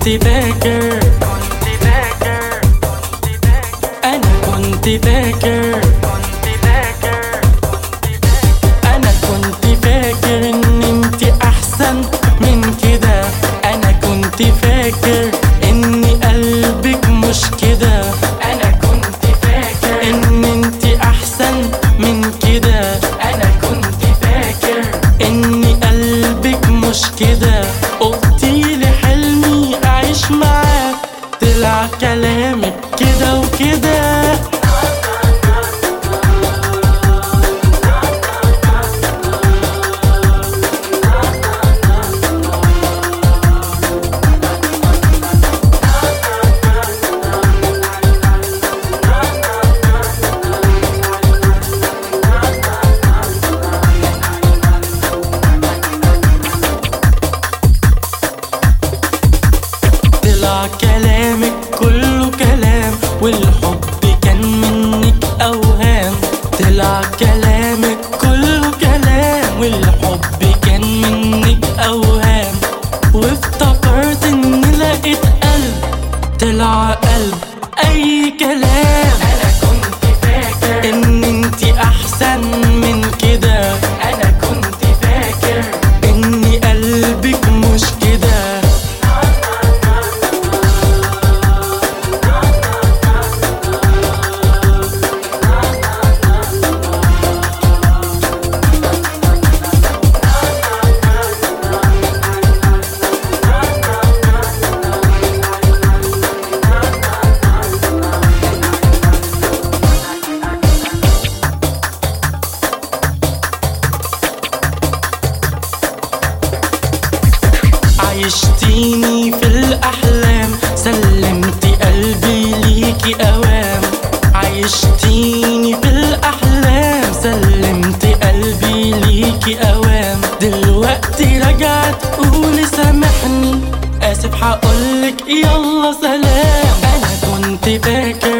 كنت فاكر كنت فاكر كنت فاكر انا كنت فاكر كنت فاكر انا كنت فاكر ان انت احسن من كده انا كنت فاكر ان قلبك مش كده انا كنت فاكر ان انت احسن من كده انا كنت فاكر ان قلبك مش كده قلتيلي حلمي اعيش معاك طلع كلامك كده وكده طلع كلامك كله كلام والحب كان منك اوهام طلع كلامك كله كلام والحب كان منك اوهام وافتكرت اني لقيت قلب طلع قلب اي كلام انا كنت فاكر ان انتي احسن من كده انا كنت فاكر ان قلبك مش كده عيشتيني في الأحلام سلمتي قلبي ليكي أوام عيشتيني في الأحلام سلمتي قلبي ليكي أوام دلوقتي رجعت قولي سامحني آسف هقولك يلا سلام أنا كنت فاكر